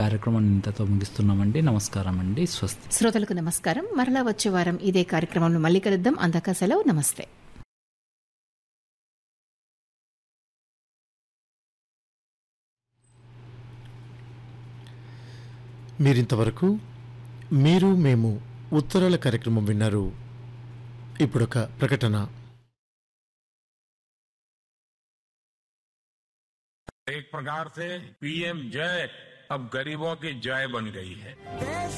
కార్యక్రమాన్ని ఇంతతో ముగిస్తున్నామండి నమస్కారం అండి స్వస్తి శ్రోతలకు నమస్కారం మరలా వచ్చే వారం ఇదే కార్యక్రమంలో మళ్ళీ కలుద్దాం అందాక సెలవు నమస్తే మీరింతవరకు మీరు మేము ఉత్తరాల కార్యక్రమం విన్నారు ఇప్పుడొక ప్రకటన एक प्रकार से पीएम जय अब गरीबों की जय बन गई है देश